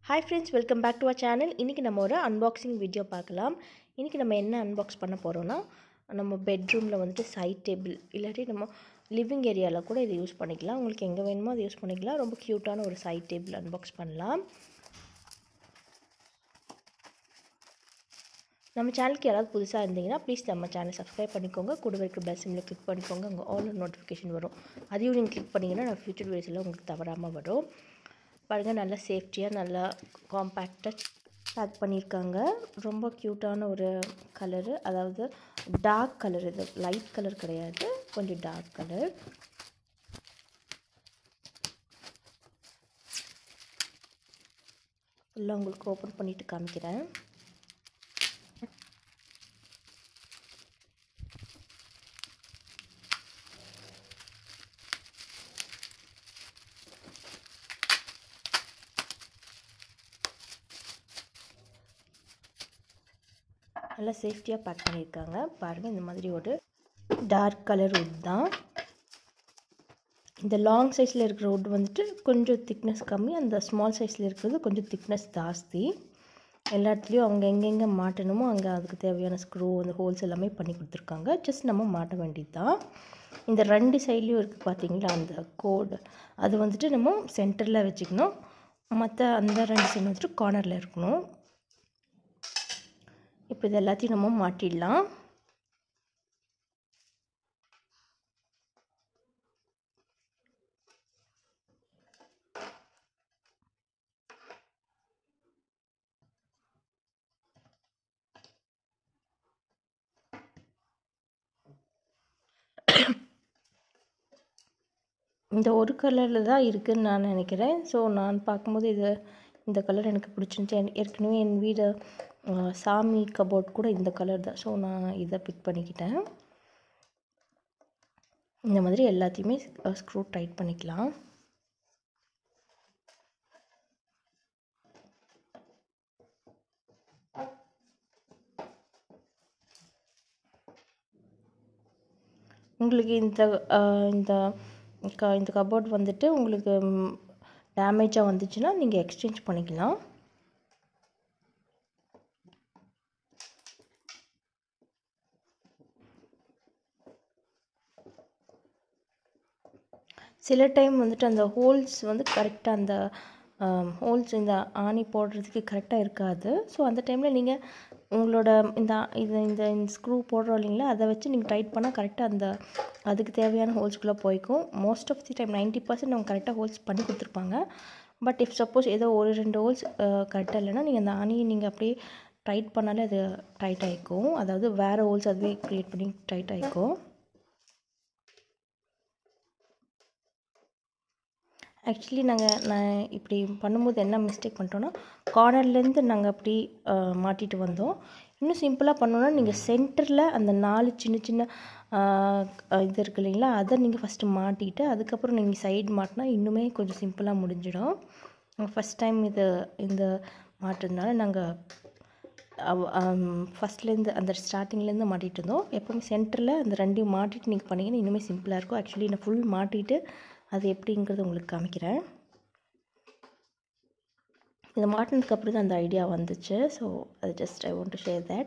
hi friends welcome back to our channel இன்றைக்கி நம்ம ஒரு அன்பாக்சிங் வீடியோ பார்க்கலாம் இன்றைக்கி நம்ம என்ன அன்பாக்ஸ் பண்ண போகிறோன்னா நம்ம பெட்ரூமில் வந்துட்டு சைட் டேபிள் இல்லாட்டி நம்ம லிவிங் ஏரியாவில் கூட இதை யூஸ் பண்ணிக்கலாம் உங்களுக்கு எங்கே வேணுமோ அதை யூஸ் பண்ணிக்கலாம் ரொம்ப க்யூட்டான ஒரு சைட் டேபிள் அன்பாக்ஸ் பண்ணலாம் நம்ம சேனலுக்கு யாராவது புதுசாக இருந்தீங்கன்னா ப்ளீஸ் நம்ம சேனல் சப்ஸ்கிரைப் பண்ணிக்கோங்க கூட இருக்க பெல் சிம்மில் கிளிக் பண்ணிக்கோங்க அங்கே ஆல் நோட்டிஃபிகேஷன் வரும் அதையும் நீங்கள் கிளிக் பண்ணிங்கன்னா நான் ஃபியூச்சர் வீடியோஸில் உங்களுக்கு தவறாமல் வரும் பாருங்கள் நல்லா சேஃப்டியாக நல்லா காம்பேக்டாக பேக் பண்ணியிருக்காங்க ரொம்ப க்யூட்டான ஒரு கலரு அதாவது டார்க் கலர் இது லைட் கலர் கிடையாது கொஞ்சம் டார்க் கலர் ஃபுல்லாக உங்களுக்கு ஓப்பன் பண்ணிவிட்டு காமிக்கிறேன் நல்லா சேஃப்டியாக பேக் பண்ணியிருக்காங்க பாருங்கள் இந்த மாதிரி ஒரு டார்க் கலர் உட் தான் இந்த லாங் சைஸில் இருக்கிற உட் வந்துட்டு கொஞ்சம் திக்னஸ் கம்மி அந்த ஸ்மால் சைஸில் இருக்கிறது கொஞ்சம் திக்னஸ் ஜாஸ்தி எல்லா இடத்துலையும் அவங்க எங்கெங்கே மாட்டணுமோ அங்கே அதுக்கு தேவையான ஸ்க்ரூ அந்த ஹோல்ஸ் எல்லாமே பண்ணி கொடுத்துருக்காங்க ஜஸ்ட் நம்ம மாட்ட வேண்டியது தான் இந்த ரெண்டு சைட்லேயும் இருக்குது பார்த்தீங்களா அந்த கோடு அது வந்துட்டு நம்ம சென்டரில் வச்சுக்கணும் மற்ற அந்த ரெண்டு சைடு வந்துட்டு கார்னரில் இருக்கணும் இப்போ இது எல்லாத்தையும் நம்ம மாட்டிடலாம் இந்த ஒரு கலரில் தான் இருக்குதுன்னு நான் நினைக்கிறேன் ஸோ நான் பார்க்கும்போது இது இந்த கலர் எனக்கு பிடிச்சிருந்துச்சி ஏற்கனவே என் வீடு சாமி கபோர்ட் கூட இந்த கலர் தான் ஸோ நான் இதை பிக் பண்ணிக்கிட்டேன் இந்த மாதிரி எல்லாத்தையுமே ஸ்க்ரூ டைட் பண்ணிக்கலாம் உங்களுக்கு இந்த இந்த க இந்த கபோர்ட் வந்துட்டு உங்களுக்கு டேமேஜாக வந்துச்சுன்னா நீங்கள் எக்ஸ்சேஞ்ச் பண்ணிக்கலாம் சில டைம் வந்துட்டு அந்த ஹோல்ஸ் வந்து கரெக்டாக அந்த ஹோல்ஸ் இந்த ஆணி போடுறதுக்கு கரெக்டாக இருக்காது ஸோ அந்த டைமில் நீங்கள் உங்களோட இந்த இது இந்த ஸ்க்ரூ போடுறோம் இல்லைங்களா அதை வச்சு நீங்கள் டைட் பண்ணால் கரெக்டாக அந்த அதுக்கு தேவையான ஹோல்ஸ்குள்ளே போய்க்கும் most of the time ninety percent அவங்க கரெக்டாக ஹோல்ஸ் பண்ணி கொடுத்துருப்பாங்க பட் இஃப் சப்போஸ் ஏதோ ஒரு ரெண்டு ஹோல்ஸ் கரெக்டாக இல்லைன்னா நீங்கள் அந்த ஆணியை நீங்கள் அப்படியே டைட் பண்ணாலே அது டைட் ஆகிக்கும் அதாவது வேறு ஹோல்ஸ் அதுவே க்ரியேட் பண்ணி டைட் ஆகிக்கும் ஆக்சுவலி நாங்கள் நான் இப்படி பண்ணும்போது என்ன மிஸ்டேக் பண்ணிட்டோன்னா கார்னர்லேருந்து நாங்கள் அப்படி மாட்டிட்டு வந்தோம் இன்னும் சிம்பிளாக பண்ணோன்னா நீங்கள் சென்டரில் அந்த நாலு சின்ன சின்ன இது இருக்குது இல்லைங்களா அதை நீங்கள் ஃபஸ்ட்டு மாட்டிட்டு அதுக்கப்புறம் நீங்கள் சைடு மாட்டினா இன்னுமே கொஞ்சம் சிம்பிளாக முடிஞ்சிடும் ஃபஸ்ட் டைம் இது இந்த மாட்டுறதுனால நாங்கள் ஃபஸ்ட்லேருந்து அந்த ஸ்டார்டிங்லேருந்து மாட்டிகிட்டு இருந்தோம் எப்போவுமே சென்டரில் அந்த ரெண்டையும் மாட்டிட்டு நீங்கள் பண்ணிங்கன்னா இன்னுமே சிம்பிளாக இருக்கும் ஆக்சுவலி நான் ஃபுல் மாட்டிட்டு அது எப்படிங்கிறது உங்களுக்கு காமிக்கிறேன் இதை மாட்டினதுக்கு அப்புறம் தான் அந்த ஐடியா வந்துச்சு ஸோ அது just I want to share that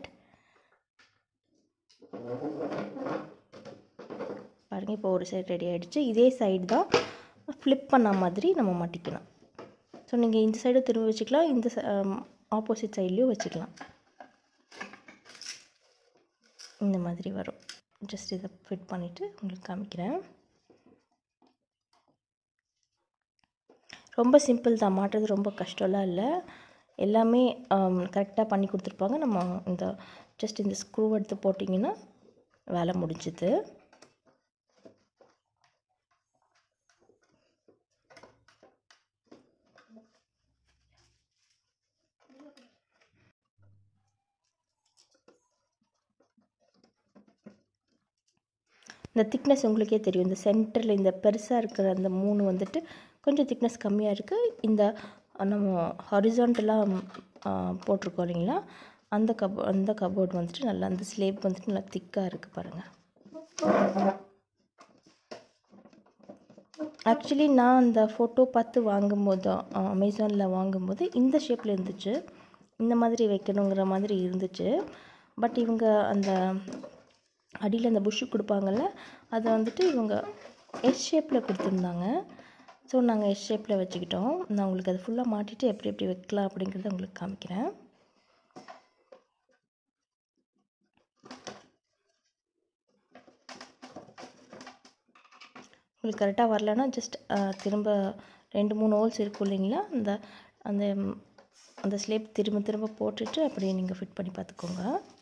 பாருங்கள் இப்போ ஒரு சைடு ரெடி ஆகிடுச்சு இதே சைடு தான் ஃப்ளிப் பண்ண மாதிரி நம்ம மாட்டிக்கலாம் ஸோ நீங்கள் இந்த சைடும் திரும்ப வச்சுக்கலாம் இந்த ஆப்போசிட் சைட்லேயும் வச்சுக்கலாம் இந்த மாதிரி வரும் ஜஸ்ட் இதை ஃபிட் பண்ணிவிட்டு உங்களுக்கு காமிக்கிறேன் ரொம்ப சிம்பிள் தான் மாட்டுறது ரொம்ப கஷ்டம்லாம் இல்லை எல்லாமே கரெக்டாக பண்ணி கொடுத்துருப்பாங்க நம்ம இந்த ஜஸ்ட் இந்த ஸ்க்ரூ எடுத்து போட்டிங்கன்னா வேலை முடிஞ்சுது இந்த திக்னஸ் உங்களுக்கே தெரியும் இந்த சென்டரில் இந்த பெருசாக இருக்கிற அந்த மூணு வந்துட்டு கொஞ்சம் திக்னஸ் கம்மியாக இருக்குது இந்த நம்ம ஹாரிசான்டலாக போட்டிருக்கோம் இல்லைங்களா அந்த கப் அந்த கபோர்ட் வந்துட்டு நல்லா அந்த ஸ்லேப் வந்துட்டு நல்லா திக்காக இருக்குது பாருங்கள் ஆக்சுவலி நான் அந்த ஃபோட்டோ பார்த்து வாங்கும்போது அமேசானில் வாங்கும்போது இந்த ஷேப்பில் இருந்துச்சு இந்த மாதிரி வைக்கணுங்கிற மாதிரி இருந்துச்சு பட் இவங்க அந்த அடியில் அந்த புஷ்ஷு கொடுப்பாங்கள்ல அதை வந்துட்டு இவங்க எஸ் ஷேப்பில் கொடுத்துருந்தாங்க ஸோ நாங்கள் எஸ் ஷேப்பில் வச்சுக்கிட்டோம் நான் உங்களுக்கு அதை ஃபுல்லாக மாட்டிட்டு எப்படி எப்படி வைக்கலாம் அப்படிங்கிறத உங்களுக்கு காமிக்கிறேன் உங்களுக்கு கரெக்டாக வரலன்னா ஜஸ்ட் திரும்ப ரெண்டு மூணு ஹோல்ஸ் இருக்கும் இல்லைங்களா அந்த அந்த அந்த ஸ்லேப் திரும்ப திரும்ப போட்டுட்டு அப்படியே நீங்கள் ஃபிட் பண்ணி பார்த்துக்கோங்க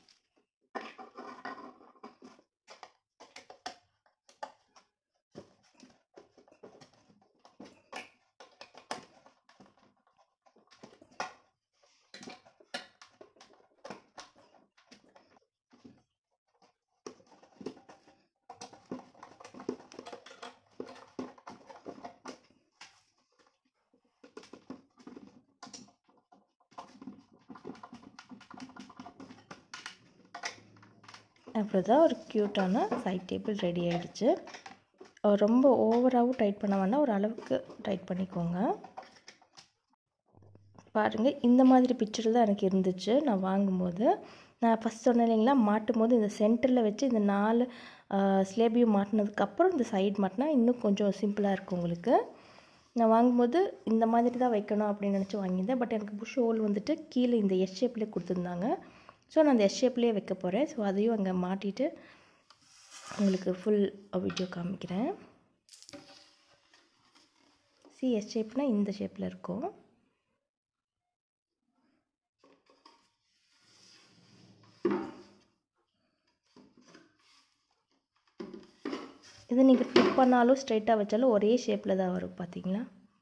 அவ்வளோதான் ஒரு க்யூட்டான சைட் டேபிள் ரெடி ஆகிடுச்சு ரொம்ப ஓவராகவும் டைட் பண்ண வேண்டாம் ஒரு அளவுக்கு டைட் பண்ணிக்கோங்க பாருங்கள் இந்த மாதிரி பிக்சர் தான் எனக்கு இருந்துச்சு நான் வாங்கும்போது நான் ஃபஸ்ட் சொன்னேன் இல்லைங்களா மாட்டும் போது இந்த சென்டரில் வச்சு இந்த நாலு ஸ்லேபியும் மாட்டினதுக்கப்புறம் இந்த சைடு மாட்டினா இன்னும் கொஞ்சம் சிம்பிளாக இருக்கும் உங்களுக்கு நான் வாங்கும்போது இந்த மாதிரி தான் வைக்கணும் அப்படின்னு நினச்சி வாங்கியிருந்தேன் பட் எனக்கு புஷ் ஹோல் வந்துட்டு கீழே இந்த எஸ் ஷேப்லேயே கொடுத்துருந்தாங்க ஸோ நான் அந்த எஸ் ஷேப்லேயே வைக்க போகிறேன் ஸோ அதையும் அங்கே மாட்டிட்டு உங்களுக்கு ஃபுல் வீடியோ காமிக்கிறேன் சி எஸ் ஷேப்னால் இந்த ஷேப்பில் இருக்கும் இது நீங்கள் ஃபிட் பண்ணாலும் ஸ்ட்ரைட்டாக வச்சாலும் ஒரே ஷேப்பில் தான் வரும் பார்த்தீங்களா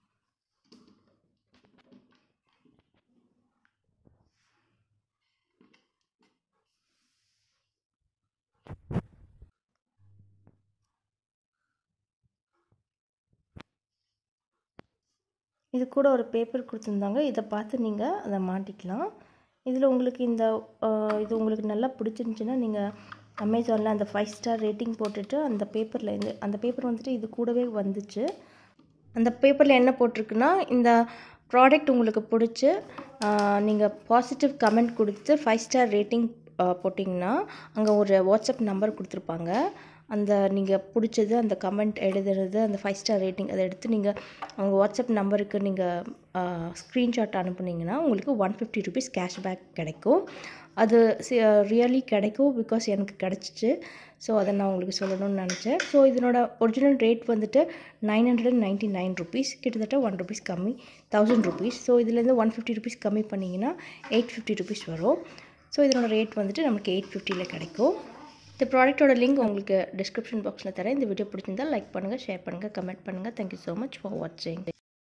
இது கூட ஒரு பேப்பர் கொடுத்துருந்தாங்க இதை பார்த்து நீங்கள் அதை மாட்டிக்கலாம் இதில் உங்களுக்கு இந்த இது உங்களுக்கு நல்லா பிடிச்சிருந்துச்சின்னா நீங்கள் அமேசானில் அந்த ஃபைவ் ஸ்டார் ரேட்டிங் போட்டுட்டு அந்த பேப்பரில் இருந்து அந்த பேப்பர் வந்துட்டு இது கூடவே வந்துச்சு அந்த பேப்பரில் என்ன போட்டிருக்குன்னா இந்த ப்ராடக்ட் உங்களுக்கு பிடிச்சி நீங்கள் பாசிட்டிவ் கமெண்ட் கொடுத்து ஃபைவ் ஸ்டார் ரேட்டிங் போட்டிங்கன்னா அங்கே ஒரு வாட்ஸ்அப் நம்பர் கொடுத்துருப்பாங்க அந்த நீங்கள் பிடிச்சது அந்த கமெண்ட் எழுதுறது அந்த ஃபைவ் ஸ்டார் ரேட்டிங் அதை எடுத்து நீங்கள் அவங்க வாட்ஸ்அப் நம்பருக்கு நீங்கள் ஸ்க்ரீன்ஷாட் அனுப்புனீங்கன்னா உங்களுக்கு ஒன் ஃபிஃப்டி ருபீஸ் கேஷ்பேக் கிடைக்கும் அது ரியலி கிடைக்கும் பிகாஸ் எனக்கு கிடச்சிச்சு ஸோ அதை நான் உங்களுக்கு சொல்லணும்னு நினச்சேன் ஸோ இதனோட ஒரிஜினல் ரேட் வந்துட்டு nine hundred and ninety nine rupees கிட்டத்தட்ட ஒன் ருபீஸ் கம்மி தௌசண்ட் ருபீஸ் ஸோ இதுலேருந்து ஒன் ஃபிஃப்டி ருபீஸ் கம்மி பண்ணிங்கன்னா எயிட் ஃபிஃப்டி ருபீஸ் வரும் ஸோ இதனோட ரேட் வந்துட்டு நமக்கு எயிட் ஃபிஃப்டியில் கிடைக்கும் இந்த ப்ராடக்ட்டோட லிங்க் உங்களுக்கு டிஸ்கிரிப்ஷன் பாக்ஸில் தரேன் இந்த வீடியோ பிடிச்சிருந்தால் லைக் பண்ணுங்கள் ஷேர் பண்ணுங்கள் கமெண்ட் பண்ணுங்கள் தேங்க்யூ ஸோ மச் ஃபார் வாட்சிங்